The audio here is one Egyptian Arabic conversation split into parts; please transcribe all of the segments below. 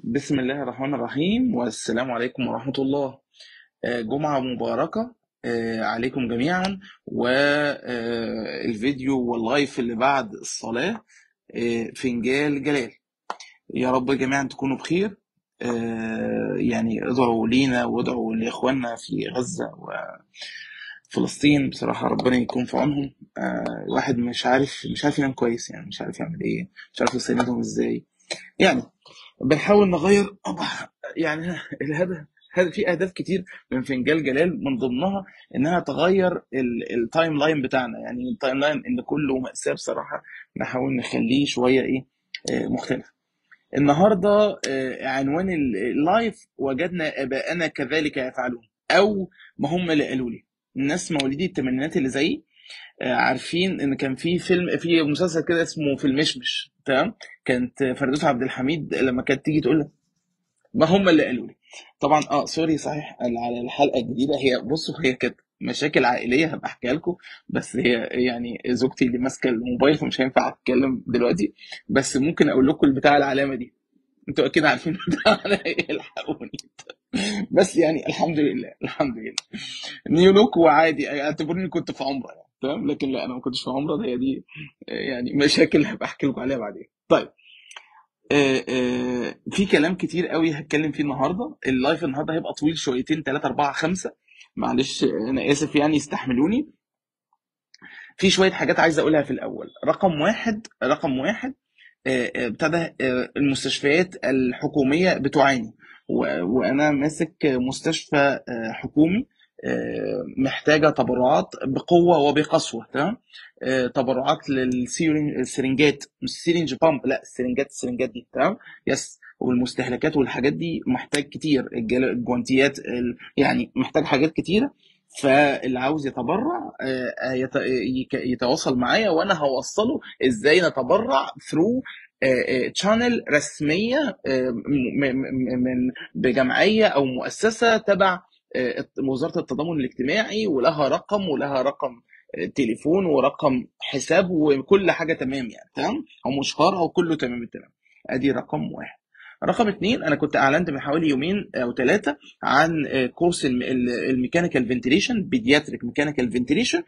بسم الله الرحمن الرحيم والسلام عليكم ورحمة الله آه، جمعة مباركة آه، عليكم جميعا والفيديو واللايف اللي بعد الصلاة آه، فنجال جلال يا رب جميعا تكونوا بخير آه، يعني ادعوا لينا وادعوا لإخواننا في غزة وفلسطين بصراحة ربنا يكون في عونهم آه، الواحد مش عارف مش عارف ينام كويس يعني مش عارف يعمل ايه مش عارف يساندهم ازاي يعني بنحاول نغير يعني الهدف هذا في اهداف كتير من فنجان جلال من ضمنها انها تغير التايم لاين بتاعنا يعني التايم لاين ان كله مأساة بصراحة نحاول نخليه شوية ايه آه، مختلف النهارده آه، عنوان ال- اللايف وجدنا اباءنا كذلك يفعلون او ما هم اللي قالوا لي الناس مواليد الثمانينات اللي زيي آه، عارفين ان كان في فيلم في مسلسل كده اسمه في المشمش تمام كانت فردوس عبد الحميد لما كانت تيجي تقول لك ما هم اللي قالوا لي طبعا اه سوري صحيح على الحلقه الجديده هي بصوا هي كانت مشاكل عائليه هبقى احكيها لكم بس هي يعني زوجتي اللي ماسكه الموبايل فمش هينفع اتكلم دلوقتي بس ممكن اقول لكم البتاع العلامه دي انتوا اكيد عارفين البتاع على ايه الحقوني بس يعني الحمد لله الحمد لله نيو لوك وعادي اعتبروني كنت في عمره يعني تمام لكن لا انا ما كنتش في عمره هي دي آه، يعني مشاكل هبقى احكي لكم عليها بعدين طيب آه، آه، في كلام كتير قوي هتكلم فيه النهارده اللايف النهارده هيبقى طويل شويتين 3 4 5 معلش آه، انا اسف يعني استحملوني في شويه حاجات عايز اقولها في الاول رقم واحد رقم واحد آه، آه، ابتدى آه، المستشفيات الحكوميه بتعاني و- وانا ماسك مستشفى آه، حكومي آه، محتاجه تبرعات بقوه وبقسوه تمام آه، تبرعات للسرنجات مش سيرنج بامب لا السرنجات السرنجات دي تمام يس والمستهلكات والحاجات دي محتاج كتير الجل- الجوانتيات ال- يعني محتاج حاجات كتيره فاللي عاوز يتبرع آه، يت- يك- يتواصل معايا وانا هوصله ازاي نتبرع ثرو تشانل رسميه آه، م- م- م- من بجمعيه او مؤسسه تبع آه، وزاره التضامن الاجتماعي ولها رقم ولها رقم آه، تليفون ورقم حساب وكل حاجه تمام يعني تمام او مشهارها وكله تمام التمام ادي رقم واحد رقم اتنين انا كنت اعلنت من حوالي يومين او ثلاثه عن آه، كورس الميكانيكال فنتيليشن بيدياتريك ميكانيكال فنتيليشن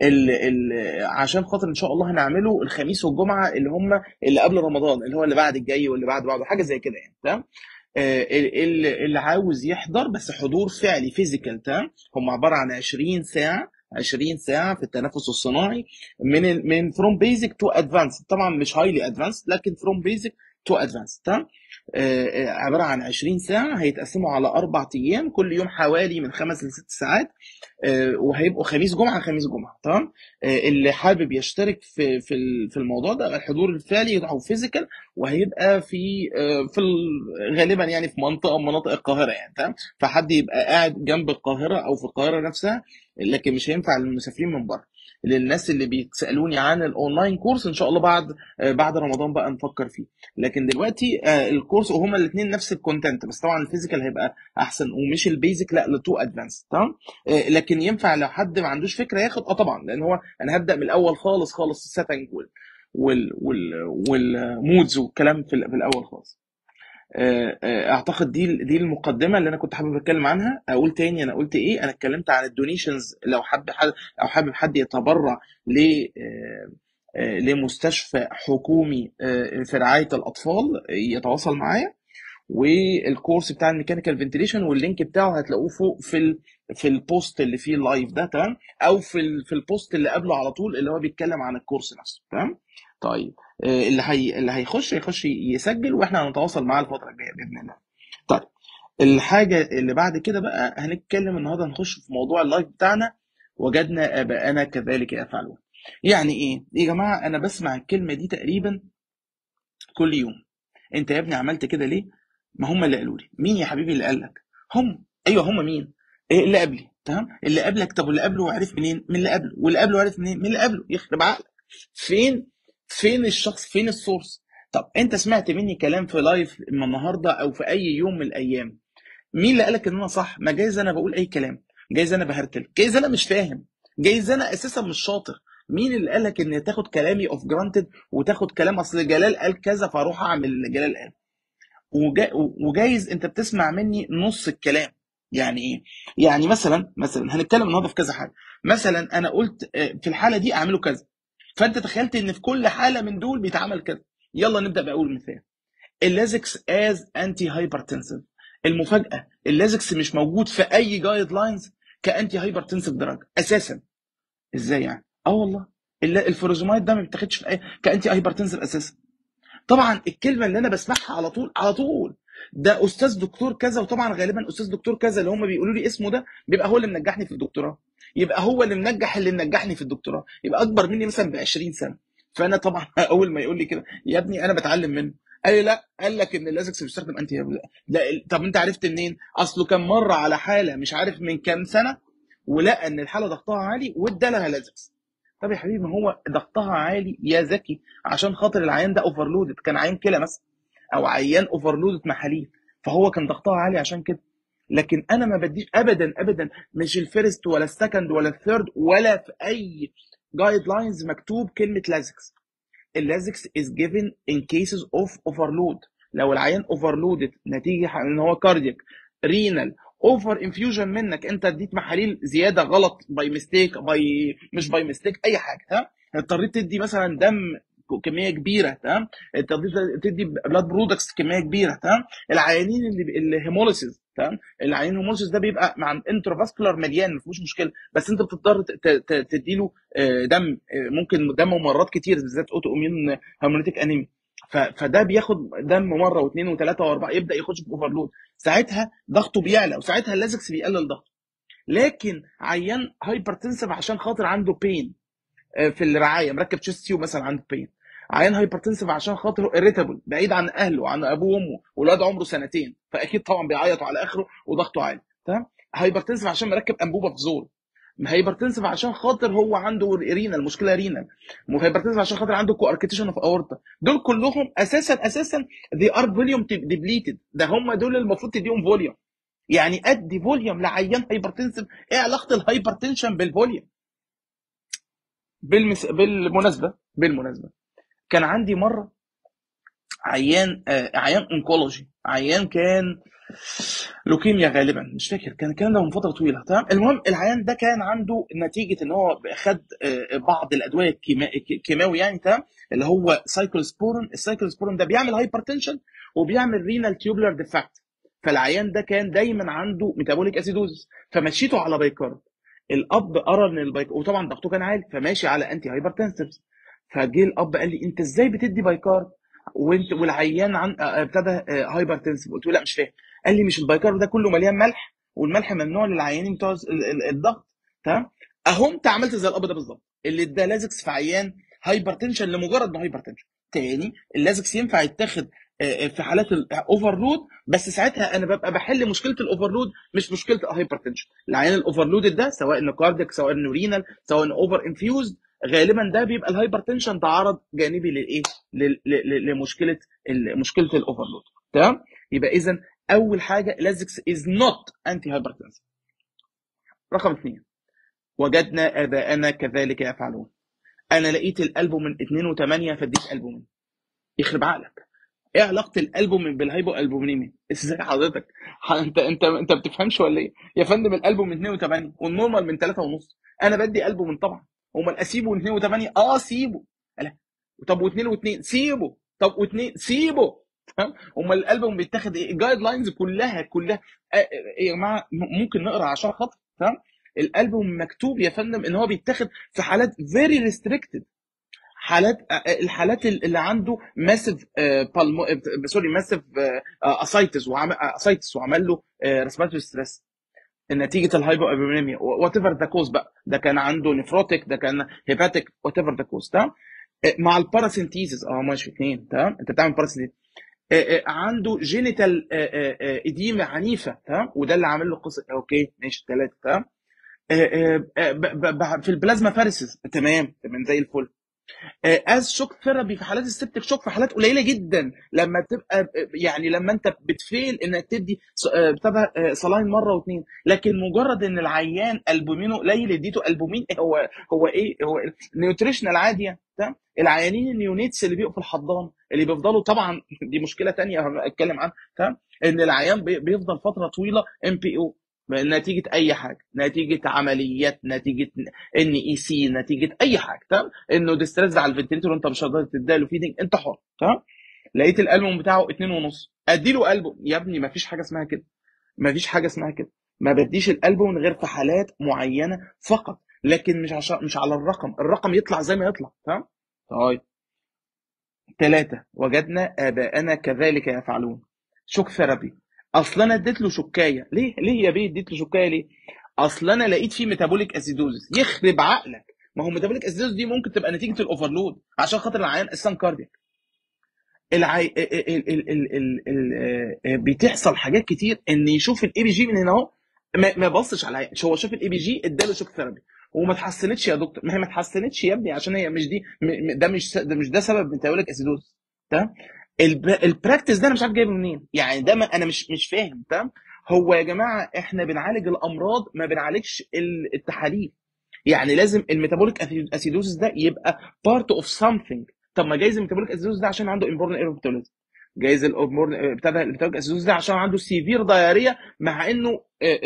عشان خاطر ان شاء الله هنعمله الخميس والجمعه اللي هم اللي قبل رمضان اللي هو اللي بعد الجاي واللي بعد بعده حاجه زي كده يعني تمام آه، اللي اللي عاوز يحضر بس حضور فعلي فيزيكال تمام هم عباره عن 20 ساعه 20 ساعه في التنفس الصناعي من ال- من فروم بيزك تو ادفانس طبعا مش هايلي ادفانس لكن فروم بيزك تو ادفانس تمام آه، آه، عباره عن 20 ساعه هيتقسموا على اربع ايام كل يوم حوالي من خمس لست ساعات آه، وهيبقوا خميس جمعه خميس جمعه تمام آه، اللي حابب يشترك في في ال- في الموضوع ده الحضور الفعلي او فيزيكال وهيبقى في آه، في ال- غالبا يعني في منطقه من مناطق القاهره يعني تمام فحد يبقى قاعد جنب القاهره او في القاهره نفسها لكن مش هينفع للمسافرين من بره للناس اللي بيسالوني عن الاونلاين كورس ان شاء الله بعد آه، بعد رمضان بقى نفكر فيه لكن دلوقتي آه، الكورس وهما الاثنين نفس الكونتنت بس طبعا الفيزيكال هيبقى احسن ومش البيزك لا لتو ادفانس تمام آه، لكن ينفع لو حد ما عندوش فكره ياخد اه طبعا لان هو انا هبدا من الاول خالص خالص السيتنج وال وال وال والمودز والكلام في, ال- في الاول خالص آه، آه، اعتقد دي دي المقدمه اللي انا كنت حابب اتكلم عنها اقول تاني انا قلت ايه انا اتكلمت عن الدونيشنز لو حد حد او حابب حد يتبرع ل آه، آه، لمستشفى حكومي آه، في رعايه الاطفال يتواصل معايا والكورس بتاع الميكانيكال فنتيليشن واللينك بتاعه هتلاقوه فوق في ال في البوست اللي فيه اللايف ده تمام او في ال في البوست اللي قبله على طول اللي هو بيتكلم عن الكورس نفسه تمام طيب آه، اللي هي اللي هيخش يخش يسجل واحنا هنتواصل معاه الفتره الجايه باذن الله طيب الحاجه اللي بعد كده بقى هنتكلم النهارده هنخش في موضوع اللايف بتاعنا وجدنا اباءنا كذلك يفعلون يعني ايه يا جماعه انا بسمع الكلمه دي تقريبا كل يوم انت يا ابني عملت كده ليه ما هم اللي قالوا لي مين يا حبيبي اللي قال لك هم ايوه هم مين إيه اللي قبلي تمام اللي قبلك طب واللي قبله عرف منين من اللي قبله واللي قبله عرف منين من اللي قبله يخرب عقلك فين فين الشخص فين السورس طب انت سمعت مني كلام في لايف من النهارده او في اي يوم من الايام مين اللي قالك ان انا صح ما جايز انا بقول اي كلام جايز انا بهرتل جايز انا مش فاهم جايز انا اساسا مش شاطر مين اللي قالك ان تاخد كلامي اوف جرانتد وتاخد كلام اصل جلال قال كذا فاروح اعمل اللي جلال قال وجا وجايز انت بتسمع مني نص الكلام يعني ايه يعني مثلا مثلا هنتكلم النهارده في كذا حاجه مثلا انا قلت آه، في الحاله دي اعمله كذا فانت تخيلت ان في كل حاله من دول بيتعمل كذا يلا نبدا باول مثال اللازكس از انتي هايبرتنسيف المفاجاه اللازكس مش موجود في اي جايد لاينز كانتي هايبرتنسيف دراج اساسا ازاي يعني اه والله الل- الفروزومايد ده ما بيتاخدش في اي كانتي هايبرتنسيف اساسا طبعا الكلمه اللي انا بسمعها على طول على طول ده استاذ دكتور كذا وطبعا غالبا استاذ دكتور كذا اللي هم بيقولوا لي اسمه ده بيبقى هو اللي منجحني في الدكتوراه يبقى هو اللي منجح اللي منجحني في الدكتوراه يبقى اكبر مني مثلا ب 20 سنه فانا طبعا اول ما يقول لي كده يا ابني انا بتعلم منه قال لي لا قال لك ان اللازكس بيستخدم انتي لا, لا طب انت عرفت منين اصله كان مره على حاله مش عارف من كام سنه ولقى ان الحاله ضغطها عالي وادى لها لازكس طب يا حبيبي ما هو ضغطها عالي يا ذكي عشان خاطر العيان ده اوفرلودد كان عيان كلى مثلا او عيان اوفرلودد محاليل فهو كان ضغطها عالي عشان كده لكن انا ما بديش ابدا ابدا مش الفيرست ولا السكند ولا الثيرد ولا في اي جايد لاينز مكتوب كلمه لازكس اللازكس is given in cases of overload لو العيان overloaded نتيجه ان هو كاردياك رينال اوفر انفيوجن منك انت اديت محاليل زياده غلط باي ميستيك باي مش باي ميستيك اي حاجه تمام اضطريت تدي مثلا دم كميه كبيره تمام اضطريت تدي بلاد برودكتس كميه كبيره تمام العيانين اللي الهيموليسيس تمام العيان الهيموليسيس ده بيبقى مع انترفاسكولار مليان ما فيهوش مشكله بس انت بتضطر تدي له دم آه، ممكن دم مرات كتير بالذات اوتو اميون هيموليتيك انيميا ف- فده بياخد دم مره واثنين وثلاثه واربعه يبدا يخش في اوفرلود ساعتها ضغطه بيعلى وساعتها اللازكس بيقلل ضغطه لكن عيان هايبرتنسف عشان خاطر عنده بين في الرعايه مركب تشيست تيوب مثلا عنده بين عيان هايبرتنسف عشان خاطر اريتابل بعيد عن اهله وعن ابوه وامه والواد عمره سنتين فاكيد طبعا بيعيط على اخره وضغطه عالي تمام هايبرتنسف عشان مركب انبوبه في زور هايبرتنسف عشان خاطر هو عنده رينا المشكله رينا هايبرتنسف عشان خاطر عنده كواركتيشن اوف اورتا دول كلهم اساسا اساسا دي ار فوليوم ديبليتد ده هم دول المفروض تديهم فوليوم يعني ادي فوليوم لعيان هايبرتنسف ايه علاقه الهايبرتنشن بالفوليوم بالمس... بالمناسبه بالمناسبه كان عندي مره عيان آه عيان انكولوجي عيان كان لوكيميا غالبا مش فاكر كان الكلام ده من فتره طويله تمام المهم العيان ده كان عنده نتيجه ان هو خد آه بعض الادويه الكيما- الكيماوي يعني تمام اللي هو سايكلوسبورين السايكلوسبورين ده بيعمل هايبرتنشن وبيعمل رينال تيوبلر ديفكت فالعيان ده كان دايما عنده ميتابوليك اسيدوزس فمشيته على بايكارب الاب ارى ان البايك وطبعا ضغطه كان عالي فماشي على انتي هايبرتنسفز فجه الاب قال لي انت ازاي بتدي بايكارب وانت والعيان عن آه، ابتدى هايبرتنسف قلت له لا مش فاهم قال لي مش البايكارب ده كله مليان ملح والملح ممنوع للعيانين بتوع ال- ال- الضغط تمام اهو انت عملت زي الاب ده بالظبط اللي ادى لازكس في عيان هايبرتنشن لمجرد انه هايبرتنشن تاني اللازكس ينفع يتاخد آه، في حالات الاوفرلود بس ساعتها انا ببقى بحل مشكله الاوفرلود مش مشكله الهايبرتنشن العيان الاوفرلود ده سواء انه كارديك سواء انه رينال سواء انه اوفر انفيوزد غالبا ده بيبقى الهايبرتنشن ده عرض جانبي للايه لل- ل- ل- لمشكله ال- مشكله الاوفرلود تمام يبقى اذا اول حاجه لازكس از نوت انتي هايبرتنسف رقم اثنين وجدنا اباءنا كذلك يفعلون انا لقيت الالبومين 2 و8 فاديك البومين يخرب عقلك ايه علاقه الالبومين بالهايبو البومينيميا ازاي حضرتك ح- انت انت انت بتفهمش ولا ايه يا فندم الالبوم من 2 و8 والنورمال من 3 ونص انا بدي البومين طبعا امال اسيبه من 2 و8 اه سيبه لا طب و2 و2 سيبه طب و2 سيبه تمام امال الالبوم بيتاخد ايه الجايد لاينز كلها كلها آه، آه، يا جماعه م- ممكن نقرا عشان خاطر تمام الالبوم مكتوب يا فندم ان هو بيتاخد في حالات فيري ريستريكتد حالات الحالات اللي عنده ماسيف بالمو سوري ماسيف اسايتس وعمل اسايتس وعمل له ريسبيرتوري ستريس نتيجه الهايبو ابيميميا وات ايفر ذا كوز بقى ده كان عنده نفروتيك ده كان هيباتيك وات ايفر ذا كوز تمام آه، مع الباراسينتيزس اه ماشي اثنين تمام انت بتعمل باراسينتيزس عنده جينيتال اديمه عنيفه تمام وده اللي عامل له قصه اوكي ماشي ثلاثه تمام آه، آه، آه، ب- ب- ب- في البلازما فارسز تمام تمام زي الفل از شوك ثيرابي في حالات السبتك شوك في حالات قليله جدا لما تبقى يعني لما انت بتفيل انك تدي بتبقى صلاين مره واثنين لكن مجرد ان العيان البومينه قليل اديته البومين هو هو ايه هو نيوتريشنال عادي يعني تمام العيانين النيونيتس اللي بيبقوا في الحضان اللي بيفضلوا طبعا دي مشكله ثانيه هتكلم عنها تمام ان العيان بيفضل فتره طويله ام بي او نتيجه اي حاجه نتيجه عمليات نتيجه ان اي سي نتيجه اي حاجه تمام انه ديستريس على الفنتليتور وانت مش قادر تديله فيدنج انت حر تمام لقيت الالبوم بتاعه اتنين ونص ادي له البوم يا ابني ما فيش حاجه اسمها كده ما فيش حاجه اسمها كده ما بديش الالبوم غير في حالات معينه فقط لكن مش عشان مش على الرقم الرقم يطلع زي ما يطلع تمام طيب ثلاثة وجدنا آباءنا كذلك يفعلون شوك ثيرابي اصل انا اديت له شكايه ليه ليه يا بيه اديت له شكايه ليه اصل انا لقيت فيه ميتابوليك اسيدوزس يخرب عقلك ما هو ميتابوليك اسيدوزس دي ممكن تبقى نتيجه الاوفرلود عشان خاطر العيان اساسا كاردياك العي... ال... ال... ال... ال... ال... بتحصل حاجات كتير ان يشوف الاي بي جي من هنا اهو ما, ما بصش على هو شاف الاي بي جي اداله شوك ثيرابي وما اتحسنتش يا دكتور ما هي ما اتحسنتش يا ابني عشان هي مش دي ده مش ده مش ده سبب ميتابوليك اسيدوز تمام البراكتس ده انا مش عارف جايبه منين يعني ده ما انا مش مش فاهم تمام هو يا جماعه احنا بنعالج الامراض ما بنعالجش التحاليل يعني لازم الميتابوليك اسيدوزس ده يبقى بارت اوف سامثينج طب ما جايز الميتابوليك اسيدوزس ده عشان عنده امبورن ايرور ميتابوليزم جايز الامبورن ابتدى الميتابوليك اسيدوزس ده عشان عنده سيفير دايريا مع انه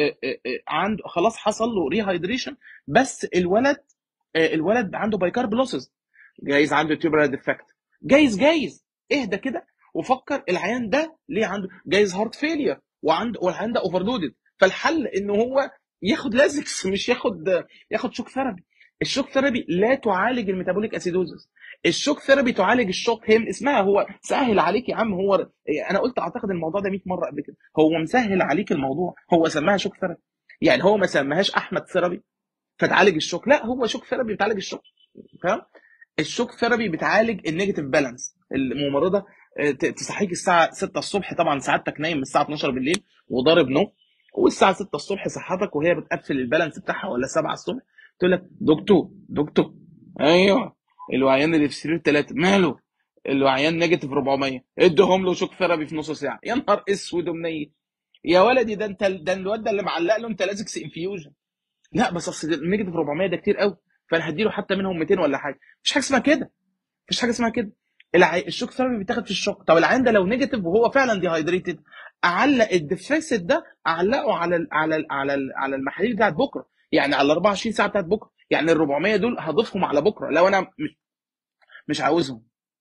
عنده خلاص حصل له ريهايدريشن بس الولد الولد عنده بايكارب لوسز جايز عنده تيوبرال ديفكت جايز جايز اهدى كده وفكر العيان ده ليه عنده جايز هارت فيلير وعنده والعيان ده اوفرلودد فالحل ان هو ياخد لازكس مش ياخد ياخد شوك ثيرابي الشوك ثيرابي لا تعالج الميتابوليك اسيدوزس الشوك ثيرابي تعالج الشوك هي اسمها هو سهل عليك يا عم هو انا قلت اعتقد الموضوع ده 100 مره قبل كده هو مسهل عليك الموضوع هو سماها شوك ثيرابي يعني هو ما سماهاش احمد ثيرابي فتعالج الشوك لا هو شوك ثيرابي بتعالج الشوك فاهم الشوك ثيرابي بتعالج النيجاتيف بالانس الممرضه تصحيك الساعه 6 الصبح طبعا سعادتك نايم من الساعه 12 بالليل وضارب نوم والساعه 6 الصبح صحتك وهي بتقفل البالانس بتاعها ولا 7 الصبح تقول لك دكتور دكتور ايوه الوعيان اللي في سرير ثلاثه ماله الوعيان نيجاتيف 400 ادهم له شوك ثيرابي في نص ساعه يا نهار اسود ومنيل يا ولدي ده انت ده الواد ده اللي معلق له انت لازكس انفيوجن لا بس اصل النيجاتيف 400 ده كتير قوي فانا هديله حتى منهم 200 ولا حاجه مفيش حاجه اسمها كده مفيش حاجه اسمها كده العي... الشوك ثيرابي بيتاخد في الشوك طب العيان ده لو نيجاتيف وهو فعلا ديهايدريتد اعلق الديفيسيت ده اعلقه على ال على ال على ال على المحاليل بتاعت بكره يعني على ال 24 ساعه بتاعت بكره يعني ال 400 دول هضيفهم على بكره لو انا مش مش عاوزهم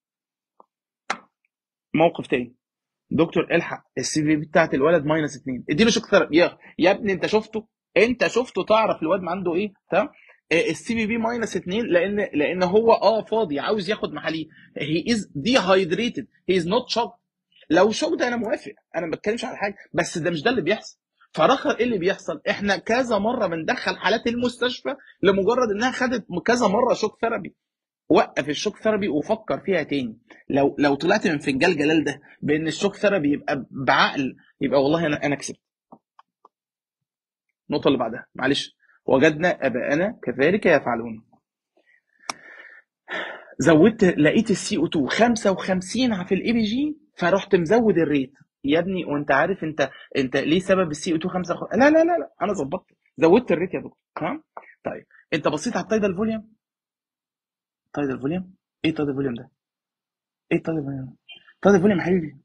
موقف تاني دكتور الحق السي في بتاعت الولد ماينس 2 اديله شوك ثيرابي يا يا ابني انت شفته انت شفته تعرف الواد عنده ايه تمام السي بي بي ماينس 2 لان لان هو اه فاضي عاوز ياخد محاليل هي از دي هايدريتد هي از نوت شوك لو شوك ده انا موافق انا ما بتكلمش على حاجه بس ده مش ده اللي بيحصل فراخر ايه اللي بيحصل احنا كذا مره بندخل حالات المستشفى لمجرد انها خدت كذا مره شوك ثيرابي وقف الشوك ثيرابي وفكر فيها تاني لو لو طلعت من فنجان جلال ده بان الشوك ثيرابي يبقى بعقل يبقى والله انا انا كسبت النقطه اللي بعدها معلش وجدنا اباءنا كذلك يفعلون زودت لقيت السي او 2 55 في الاي بي جي فرحت مزود الريت يا ابني وانت عارف انت انت ليه سبب السي او 2 5 لا لا لا لا انا ظبطت زودت الريت يا دكتور تمام طيب انت بصيت على التايدال فوليوم تايدال فوليوم ايه التايدال فوليوم ده ايه التايدال فوليوم التايدال فوليوم يا حبيبي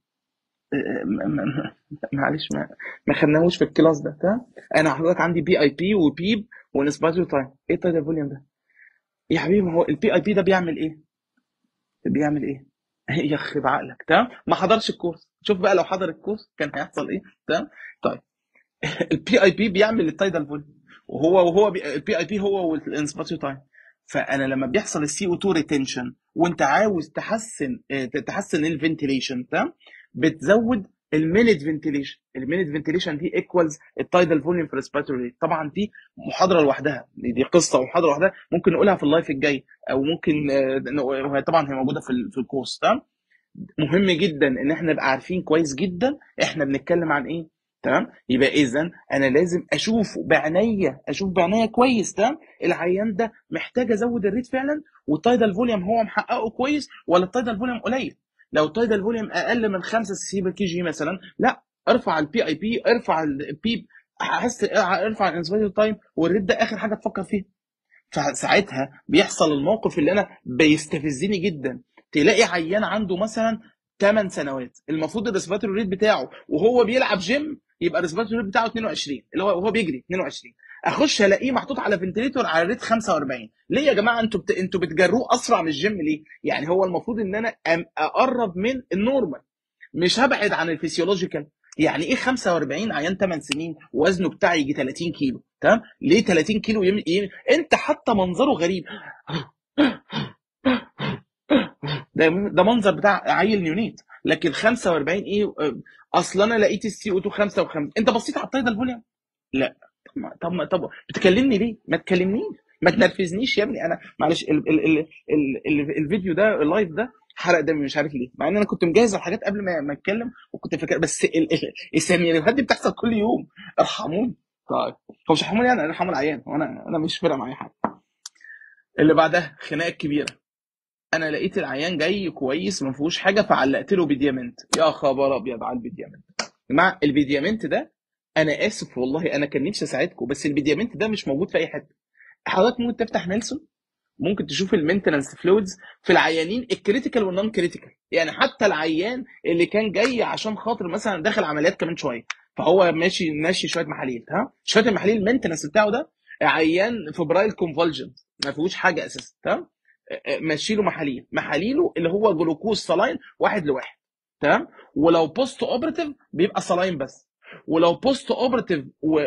معلش ما ما خدناهوش في الكلاس ده تمام انا حضرتك عندي بي اي بي وبيب ونسباتيو تايم ايه التايدال فوليوم ده يا حبيبي ما هو البي اي بي ده بيعمل ايه بيعمل ايه يخرب عقلك تمام ما حضرش الكورس شوف بقى لو حضر الكورس كان هيحصل ايه تمام طيب البي اي بي بيعمل التايدال فوليوم وهو وهو البي اي بي هو والانسباتيو تايم فانا لما بيحصل السي او 2 ريتنشن وانت عاوز تحسن تحسن الفنتيليشن تمام بتزود المينيت فنتيليشن المينيت فنتيليشن دي ايكوالز التايدال فوليوم في الريسبيراتوري ريت طبعا دي محاضره لوحدها دي قصه ومحاضره لوحدها ممكن نقولها في اللايف الجاي او ممكن وهي طبعا هي موجوده في في الكورس تمام مهم جدا ان احنا نبقى عارفين كويس جدا احنا بنتكلم عن ايه تمام يبقى اذا انا لازم اشوفه بعناية اشوف بعناية كويس تمام العيان ده محتاج ازود الريت فعلا والتايدال فوليوم هو محققه كويس ولا التايدال فوليوم قليل لو التايدال فوليوم اقل من 5 سي بر كي جي مثلا لا ارفع البي اي بي ارفع البيب احس ارفع الانسبيرتور تايم والريت ده اخر حاجه تفكر فيها فساعتها بيحصل الموقف اللي انا بيستفزني جدا تلاقي عيان عنده مثلا 8 سنوات المفروض الريسبيراتوري ريت بتاعه وهو بيلعب جيم يبقى الريسبيراتوري ريت بتاعه 22 اللي هو وهو بيجري 22 اخش الاقيه محطوط على فنتليتور على ريت 45 ليه يا جماعه انتوا بت... انتوا بتجروه اسرع من الجيم ليه يعني هو المفروض ان انا أم- اقرب من النورمال مش هبعد عن الفسيولوجيكال يعني ايه 45 عيان 8 سنين وزنه بتاعي يجي 30 كيلو تمام ليه 30 كيلو يم... يم... انت حتى منظره غريب ده ده منظر بتاع عيل نيونيت لكن 45 ايه آه، اصل انا لقيت السي او 2 55 انت بصيت على التايدال فوليوم لا طب ما- طب ما- طب بتكلمني ليه ما تكلمنيش ما تنرفزنيش يا ابني انا معلش ال ال ال ال ال الفيديو ده اللايف ده حرق دمي مش عارف ليه مع ان انا كنت مجهز الحاجات قبل ما ما اتكلم وكنت فاكر بس ال- ال- السيناريوهات دي بتحصل كل يوم ارحموني طيب هو مش ارحموني انا ارحموا العيان وانا انا مش فارق معايا حاجه اللي بعدها خناقه كبيره انا لقيت العيان جاي كويس ما فيهوش حاجه فعلقت له بديامنت يا خبر ابيض على البديامنت يا جماعه البديامنت ده انا اسف والله انا كان نفسي اساعدكم بس البديامنت ده مش موجود في اي حته حضرتك ممكن تفتح نيلسون ممكن تشوف المينتنس فلويدز في العيانين الكريتيكال والنون كريتيكال يعني حتى العيان اللي كان جاي عشان خاطر مثلا داخل عمليات كمان شويه فهو ماشي ماشي شويه محاليل ها شويه المحاليل المينتنس بتاعه ده عيان فبرايل كونفولجن ما فيهوش حاجه اساسا تمام ماشي له محاليل محاليله اللي هو جلوكوز سلاين واحد لواحد تمام ولو بوست اوبراتيف بيبقى سلاين بس ولو بوست اوبراتيف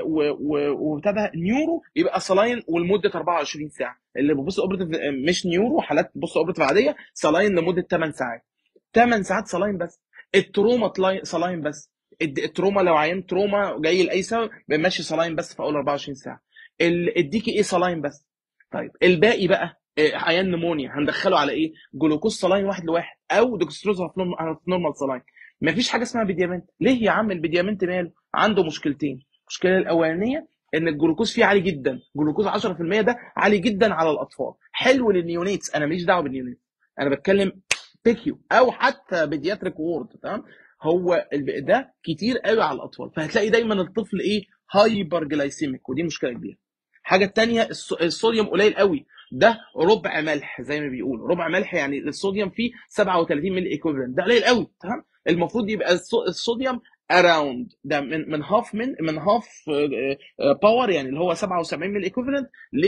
وابتدى نيورو يبقى سلاين ولمده 24 ساعه اللي بوست اوبراتيف مش نيورو حالات بوست اوبراتيف عاديه سلاين لمده 8 ساعات 8 ساعات سلاين بس التروما تلاين- سلاين بس الد- التروما لو عيان تروما جاي لاي سبب ماشي سلاين بس في اول 24 ساعه ال- الديكي ايه سلاين بس طيب الباقي بقى آه، عيان نمونيا هندخله على ايه؟ جلوكوز سلاين واحد لواحد او دوكستروز هاف نورمال سلاين مفيش حاجه اسمها بيديامنت ليه يا عم البيديامنت ماله؟ عنده مشكلتين المشكله الاولانيه ان الجلوكوز فيه عالي جدا جلوكوز 10% ده عالي جدا على الاطفال حلو للنيونيتس انا ماليش دعوه بالنيونيتس انا بتكلم بيكيو او حتى بيدياتريك وورد تمام هو الب- ده كتير قوي على الاطفال فهتلاقي دايما الطفل ايه هايبر جلايسيميك ودي مشكله كبيره الحاجه الثانيه الصوديوم قليل قوي ده ربع ملح زي ما بيقولوا ربع ملح يعني الصوديوم فيه 37 ملي ايكوفالنت ده قليل قوي تمام المفروض يبقى الصو- الصوديوم اراوند ده من من هاف من من هاف باور يعني اللي هو 77 ملي ايكوفالنت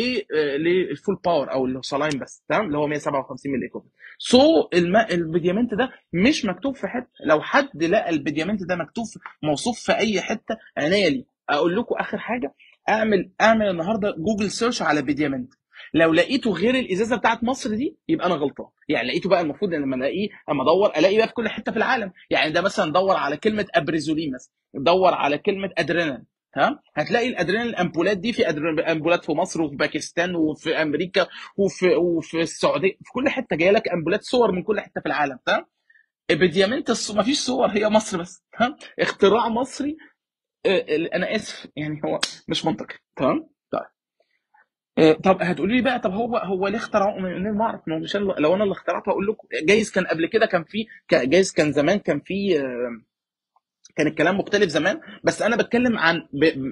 للفول باور او السلاين بس تمام اللي هو 157 ملي ايكوفالنت سو الماء البديامنت ده مش مكتوب في حته لو حد لقى البديامنت ده مكتوب في- موصوف في اي حته عنايه ليه اقول لكم اخر حاجه اعمل اعمل النهارده جوجل سيرش على بيديامنت لو لقيته غير الازازه بتاعت مصر دي يبقى انا غلطان يعني لقيته بقى المفروض ان لما الاقيه اما ادور الاقي بقى في كل حته في العالم يعني ده مثلا دور على كلمه ابريزولين مثلا دور على كلمه ادرينال تمام هتلاقي الادرينال الامبولات دي في أدرينال امبولات في مصر وفي باكستان وفي امريكا وفي وفي السعوديه في كل حته جايه لك امبولات صور من كل حته في العالم تمام ابيديامنت الص- مفيش صور هي مصر بس تمام اختراع مصري آه، انا اسف يعني هو مش منطقي تمام طيب آه، طب هتقولي لي بقى طب هو هو ليه اخترعوه منين ما اعرف ما هو مش أنا- لو انا اللي اخترعته هقول لكم جايز كان قبل كده كان في ك- جايز كان زمان كان في آه، كان الكلام مختلف زمان بس انا بتكلم عن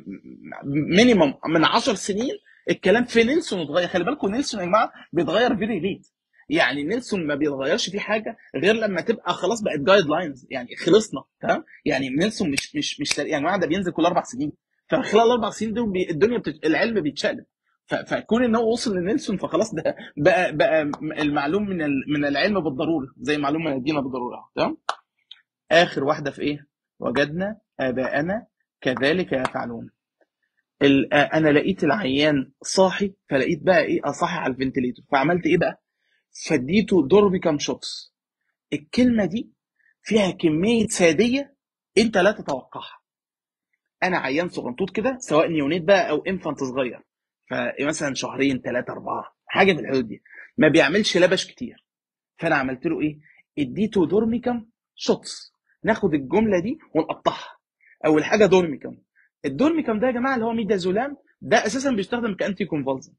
مينيمم من 10 سنين الكلام في نيلسون اتغير خلي بالكم نيلسون يا جماعه بيتغير فيري ليت يعني نيلسون ما بيتغيرش فيه حاجه غير لما تبقى خلاص بقت جايد لاينز يعني خلصنا تمام يعني نيلسون مش مش مش يا جماعه ده بينزل كل اربع سنين فخلال الاربع سنين دول بي الدنيا بتت... العلم بيتشقلب ف- فكون ان هو وصل لنيلسون فخلاص ده بقى بقى المعلوم من ال... من العلم بالضروره زي معلوم من الدين بالضروره تمام اخر واحده في ايه وجدنا اباءنا كذلك يفعلون ال- آه، انا لقيت العيان صاحي فلقيت بقى ايه اصحي على الفنتليتور فعملت ايه بقى فديته دوربيكام شوتس الكلمه دي فيها كميه ساديه انت لا تتوقعها انا عيان صغنطوط كده سواء نيونيت بقى او انفانت صغير فمثلا شهرين ثلاثه اربعه حاجه في الحدود دي ما بيعملش لبش كتير فانا عملت له ايه اديته دورميكام شوتس ناخد الجمله دي ونقطعها اول حاجه دورميكم الدورميكم ده يا جماعه اللي هو ميدازولام ده اساسا بيستخدم كانتي كونفالسنت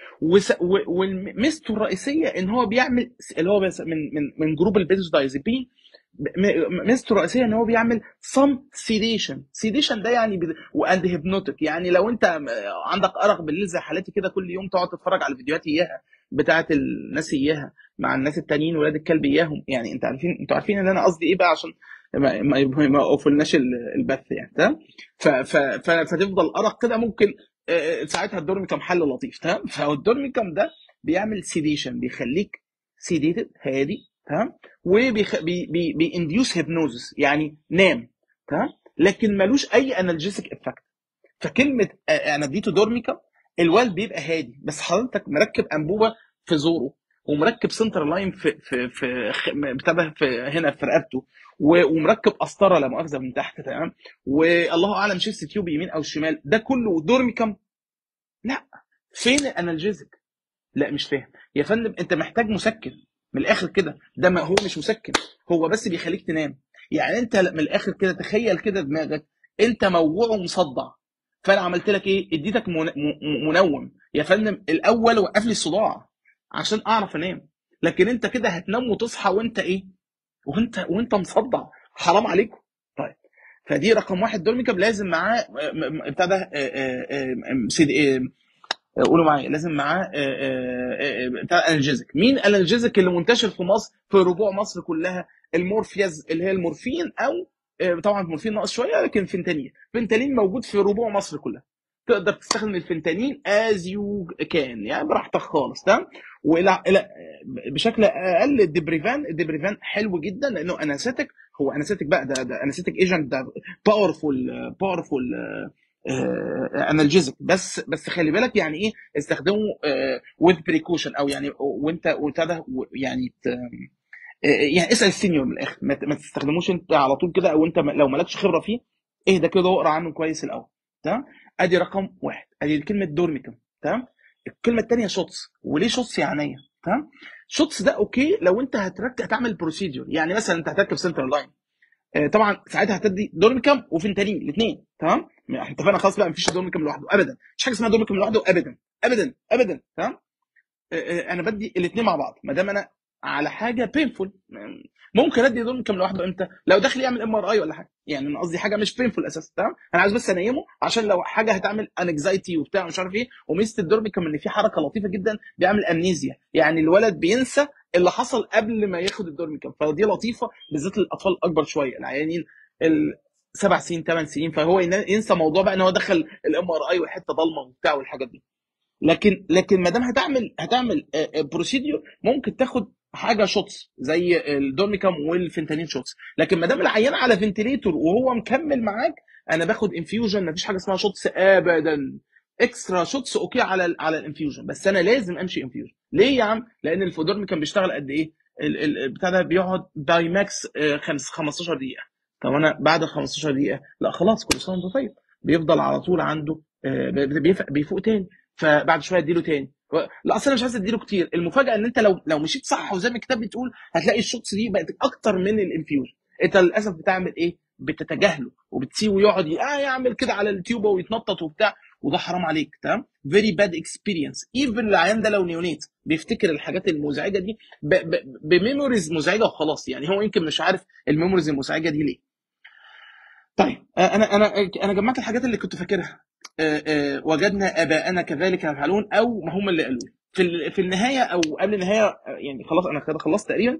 وميزته الرئيسيه ان هو بيعمل اللي هو بس من من من جروب البنزودايزيبين م- ميزته الرئيسيه ان هو بيعمل some sedation sedation ده يعني واند هيبنوتيك يعني لو انت م- عندك ارق بالليل زي حالتي كده كل يوم تقعد تتفرج على الفيديوهات اياها بتاعت الناس اياها مع الناس التانيين ولاد الكلب اياهم يعني انت عارفين انتوا عارفين ان انا قصدي ايه بقى عشان ما ما ما ما يقفلناش ال- البث يعني تمام ف- ف- ف- فتفضل ارق كده ممكن آه، ساعتها الدورميكم حل لطيف تمام فالدورميكم ده بيعمل سيديشن بيخليك سيديتد هادي تمام وبيخ... بي... بي... بينديوس هيبنوزس يعني نام تمام لكن ملوش اي انالجيسيك افكت فكلمه آه، انا اديته دورميكا الوالد بيبقى هادي بس حضرتك مركب انبوبه في زوره ومركب سنتر لاين في في في خ- بتاع ده في هنا في رقبته و- ومركب قسطره لا مؤاخذه من تحت تمام والله اعلم شيست تيوب يمين او شمال ده كله دورميكم لا فين الانالجيزك لا مش فاهم يا فندم انت محتاج مسكن من الاخر كده ده ما هو مش مسكن هو بس بيخليك تنام يعني انت من الاخر كده تخيل كده دماغك انت موجوع ومصدع فانا عملت لك ايه اديتك من- م- منوم يا فندم الاول وقف لي الصداع عشان اعرف انام لكن انت كده هتنام وتصحى وانت ايه وانت وانت مصدع حرام عليكم طيب فدي رقم واحد دورميكاب لازم معاه م- م- بتاع ده آه، آه، آه، سيد- آه، قولوا معايا لازم معاه آه، آه، آه، بتاع انالجيزك مين الانالجيزك اللي منتشر في مصر في ربوع مصر كلها المورفياز اللي هي المورفين او آه، طبعا المورفين ناقص شويه لكن فنتانيل فنتانيل موجود في ربوع مصر كلها تقدر تستخدم الفنتانيل از يو كان يعني براحتك خالص تمام والى الى بشكل اقل الدبريفان الدبريفان حلو جدا لانه انستيك هو انستيك بقى ده ده انستيك ايجنت ده باورفول باورفول انالجيزك بس بس خلي بالك يعني ايه استخدمه وذ بريكوشن او يعني وانت وانت ده يعني ت- يعني اسال السينيور من الاخر ما ت- ما تستخدموش انت على طول كده او انت م- لو مالكش خبره فيه اهدى كده واقرا عنه كويس الاول تمام ادي رقم واحد ادي كلمه دورميكم تمام الكلمه الثانيه شوتس وليه شوتس يعني تمام شوتس ده اوكي لو انت هتركب هتعمل بروسيدور يعني مثلا انت هتركب سنتر لاين آه، طبعا ساعتها هتدي دورميكم وفنتانين الاثنين تمام احنا اتفقنا خلاص بقى مفيش دورميكم لوحده ابدا مفيش حاجه اسمها دورميكم لوحده ابدا ابدا ابدا تمام آه، آه، انا بدي الاثنين مع بعض ما دام انا على حاجه بينفول ممكن ادي دورميكم لوحده امتى لو داخل يعمل ام ار اي ولا حاجه يعني انا قصدي حاجه مش بينفول اساسا تمام انا عايز بس انيمه عشان لو حاجه هتعمل انكزايتي وبتاع مش عارف ايه وميزه الدورميكم ان في حركه لطيفه جدا بيعمل امنيزيا يعني الولد بينسى اللي حصل قبل ما ياخد الدورميكم فدي لطيفه بالذات للاطفال الاكبر شويه العيانين السبع سنين ثمان سنين فهو ين- ينسى موضوع بقى ان هو دخل الام ار اي والحته ضلمه وبتاع والحاجات دي لكن لكن ما دام هتعمل هتعمل بروسيديور ممكن تاخد حاجه شوتس زي الدورميكام والفنتانين شوتس لكن ما دام العيان على فنتليتور وهو مكمل معاك انا باخد انفيوجن مفيش حاجه اسمها شوتس ابدا اكسترا شوتس اوكي على ال على الانفيوجن بس انا لازم امشي انفيوجن ليه يا عم لان الفودورميكام بيشتغل قد ايه ال- ال- البتاع ده بيقعد باي ماكس آه، خمس- 15 دقيقه طب انا بعد ال 15 دقيقه لا خلاص كل سنه وانت طيب بيفضل على طول عنده آه، بي- بيف- بيفوق تاني فبعد شويه اديله تاني و- لا اصل انا مش عايز اديله كتير المفاجاه ان انت لو لو مشيت صح وزي ما الكتاب بتقول هتلاقي الشوتس دي بقت اكتر من الانفيوجن انت للاسف بتعمل ايه بتتجاهله وبتسيبه يقعد ي- اه يعمل كده على التيوبه ويتنطط وبتاع وده حرام عليك تمام فيري باد اكسبيرينس ايفن العيان ده لو نيونيت بيفتكر الحاجات المزعجه دي ب- ب- بميموريز مزعجه وخلاص يعني هو يمكن مش عارف الميموريز المزعجه دي ليه طيب آه، انا انا انا جمعت الحاجات اللي كنت فاكرها آه، آه، وجدنا اباءنا كذلك يفعلون او ما هم اللي قالوا لي. في ال- في النهايه او قبل النهايه آه، يعني خلاص انا كده خلصت تقريبا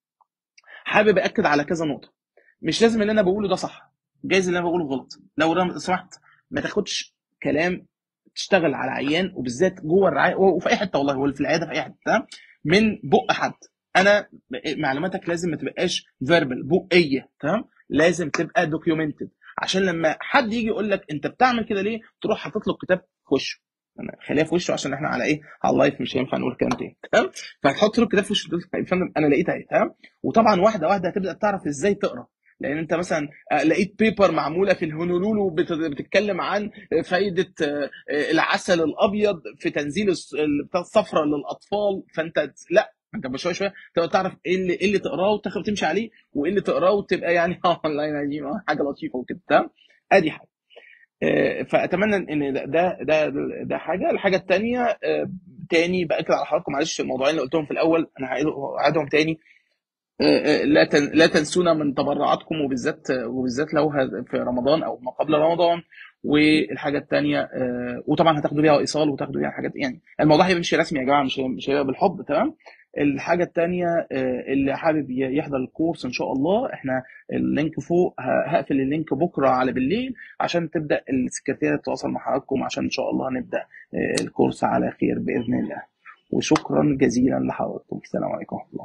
حابب اكد على كذا نقطه مش لازم اللي انا بقوله ده صح جايز اللي انا بقوله غلط لو لو سمحت ما تاخدش كلام تشتغل على عيان وبالذات جوه الرعايه وفي اي حته والله ولا في العياده في اي حته تمام من بق حد انا معلوماتك لازم ما تبقاش فيربال بقيه تمام لازم تبقى دوكيومنتد عشان لما حد يجي يقول لك انت بتعمل كده ليه تروح حاطط له الكتاب في وشه أنا خليها في وشه عشان احنا على ايه على اللايف مش هينفع نقول كلام تاني تمام فهتحط له الكتاب في وشه تقول له يا فندم انا لقيتها اهي تمام وطبعا واحده واحده هتبدا تعرف ازاي تقرا لان انت مثلا آه، لقيت بيبر معموله في الهونولولو بت- بتتكلم عن فايده آه، آه، العسل الابيض في تنزيل الص- ال- بتاع الصفرة للاطفال فانت لا انت بشويه شويه تبقى تعرف ايه اللي ايه اللي تقراه وتاخد تمشي عليه وايه اللي تقراه وتبقى يعني اه والله العظيم آه، حاجه لطيفه وكده تمام ادي حاجه آه، فاتمنى ان ده ده ده, ده حاجه الحاجه الثانيه تاني باكد على حضراتكم معلش الموضوعين اللي قلتهم في الاول انا هعيدهم تاني لا لا تنسونا من تبرعاتكم وبالذات وبالذات لو في رمضان او ما قبل رمضان والحاجه الثانيه آه، وطبعا هتاخدوا بيها ايصال وتاخدوا بيها حاجات يعني الموضوع هيمشي رسمي يا جماعه مش مش هيبقى بالحب تمام الحاجه الثانيه آه، اللي حابب يحضر الكورس ان شاء الله احنا اللينك فوق هقفل اللينك بكره على بالليل عشان تبدا السكرتيره تتواصل مع حضراتكم عشان ان شاء الله نبدا آه، الكورس على خير باذن الله وشكرا جزيلا لحضراتكم السلام عليكم ورحمه الله